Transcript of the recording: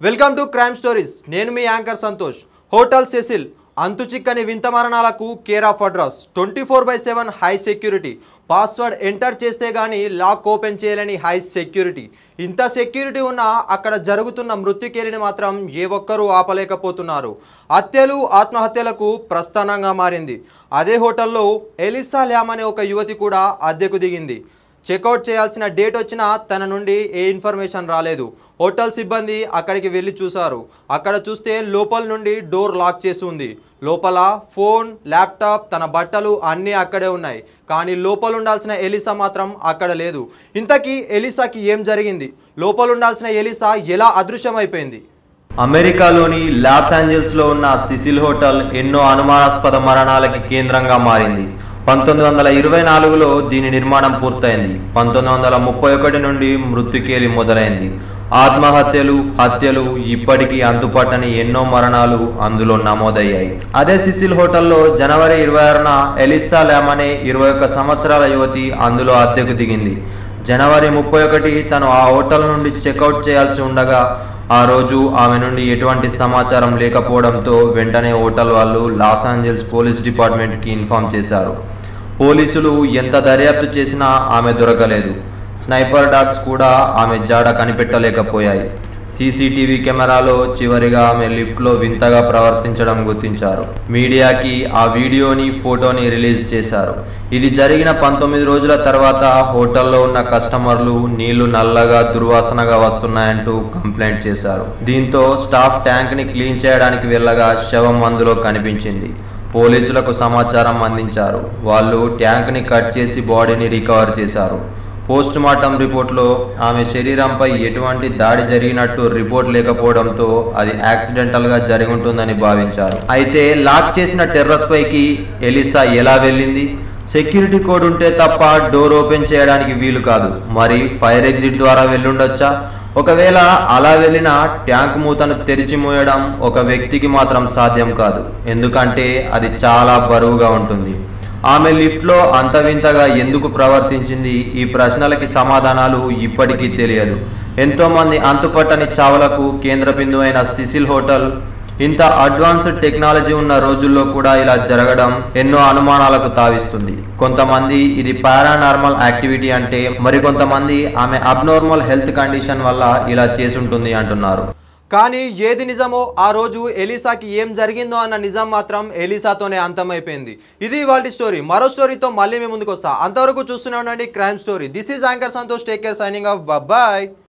welcome to crime stories నేను మీ anchor Santosh hotel Cecil అంతు చిక్కని వింత మరణాలకు care of address twenty four by seven high security password enter చేస్తే గానీ లాక్ ఓపెన్ చేయలేని హై సెక్యూరిటీ ఇంత సెక్యూరిటీ ఉన్నా అక్కడ జరుగుతున్న మృత్యుకేలిని మాత్రం ఏ ఒక్కరూ ఆపలేకపోతున్నారు హత్యలు ఆత్మహత్యలకు ప్రస్థానంగా మారింది అదే హోటల్లో ఎలిసా ల్యామ్ అనే ఒక యువతి కూడా అద్దెకు దిగింది చెక్అవుట్ చేయాల్సిన డేట్ వచ్చినా తన నుండి ఏ ఇన్ఫర్మేషన్ రాలేదు హోటల్ సిబ్బంది అక్కడికి వెళ్ళి చూశారు అక్కడ చూస్తే లోపల నుండి డోర్ లాక్ చేసి ఉంది లోపల ఫోన్ ల్యాప్టాప్ తన బట్టలు అన్నీ అక్కడే ఉన్నాయి కానీ లోపల ఉండాల్సిన ఎలిసా మాత్రం అక్కడ లేదు ఇంతకీ ఎలిసాకి ఏం జరిగింది లోపల ఉండాల్సిన ఎలిసా ఎలా అదృశ్యమైపోయింది అమెరికాలోని లాస్ ఏంజల్స్లో ఉన్న సిసిల్ హోటల్ ఎన్నో అనుమానాస్పద మరణాలకి కేంద్రంగా మారింది పంతొమ్మిది వందల ఇరవై నాలుగులో దీని నిర్మాణం పూర్తయింది పంతొమ్మిది వందల ముప్పై ఒకటి నుండి మృత్యుకేలి మొదలైంది ఆత్మహత్యలు హత్యలు ఇప్పటికీ అంతుపట్టని ఎన్నో మరణాలు అందులో నమోదయ్యాయి అదే సిసిల్ హోటల్లో జనవరి ఇరవై ఆరున ఎలిసా ల్యామ్ అనే ఇరవై ఒక్క సంవత్సరాల యువతి అందులో అద్దెకు దిగింది జనవరి ముప్పై ఒకటి తను ఆ హోటల్ నుండి చెక్అవుట్ చేయాల్సి ఉండగా ఆ రోజు ఆమె నుండి ఎటువంటి సమాచారం లేకపోవడంతో వెంటనే హోటల్ వాళ్ళు లాస్ ఏంజల్స్ పోలీస్ డిపార్ట్మెంట్కి ఇన్ఫామ్ చేశారు పోలీసులు ఎంత దర్యాప్తు చేసినా ఆమె దొరకలేదు స్నైపర్ డాగ్స్ కూడా ఆమె జాడ కనిపెట్టలేకపోయాయి సీసీటీవీ కెమెరాలో చివరిగా ఆమె లిఫ్ట్లో వింతగా ప్రవర్తించడం గుర్తించారు మీడియాకి ఆ వీడియోని ఫోటోని రిలీజ్ చేశారు ఇది జరిగిన పంతొమ్మిది రోజుల తర్వాత హోటల్లో ఉన్న కస్టమర్లు నీళ్లు నల్లగా దుర్వాసనగా వస్తున్నాయంటూ కంప్లైంట్ చేశారు దీంతో స్టాఫ్ ట్యాంక్ని క్లీన్ చేయడానికి వెళ్ళగా శవం అందులో కనిపించింది పోలీసులకు సమాచారం అందించారు వాళ్ళు ట్యాంక్ని కట్ చేసి బాడీని రికవర్ చేశారు పోస్ట్ మార్టం రిపోర్ట్లో ఆమె శరీరంపై ఎటువంటి దాడి జరిగినట్టు రిపోర్ట్ లేకపోవడంతో అది యాక్సిడెంటల్గా జరిగి ఉంటుందని భావించారు అయితే లాక్ చేసిన టెర్రస్ పైకి ఎలిసా ఎలా వెళ్ళింది సెక్యూరిటీ కోడ్ ఉంటే తప్ప డోర్ ఓపెన్ చేయడానికి వీలు కాదు మరి ఫైర్ ఎగ్జిట్ ద్వారా వెళ్ళుండొచ్చా ఒకవేళ అలా వెళ్ళిన ట్యాంక్ మూతను తెరిచి మూయడం ఒక వ్యక్తికి మాత్రం సాధ్యం కాదు ఎందుకంటే అది చాలా బరువుగా ఉంటుంది ఆమె లిఫ్ట్లో అంత వింతగా ఎందుకు ప్రవర్తించింది ఈ ప్రశ్నలకి సమాధానాలు ఇప్పటికీ తెలియదు ఎంతోమంది అంతుపట్టని చావలకు కేంద్ర బిందువైన సిసిల్ హోటల్ ఇంత అడ్వాన్స్డ్ టెక్నాలజీ ఉన్న రోజుల్లో కూడా ఇలా జరగడం ఎన్నో అనుమానాలకు తావిస్తుంది కొంతమంది ఇది పారానార్మల్ యాక్టివిటీ అంటే మరికొంతమంది ఆమె అబ్నార్మల్ హెల్త్ కండిషన్ వల్ల ఇలా చేసుంటుంది అంటున్నారు కానీ ఏది నిజమో ఆ రోజు ఎలిసాకి ఏం జరిగిందో అన్న నిజం మాత్రం ఎలిసాతోనే అంతమైపోయింది ఇది వాళ్ళ స్టోరీ మరో స్టోరీతో మళ్ళీ మేము ముందుకు వస్తా అంతవరకు చూస్తూనే ఉండండి crime story this is anchor Santosh take care signing off bye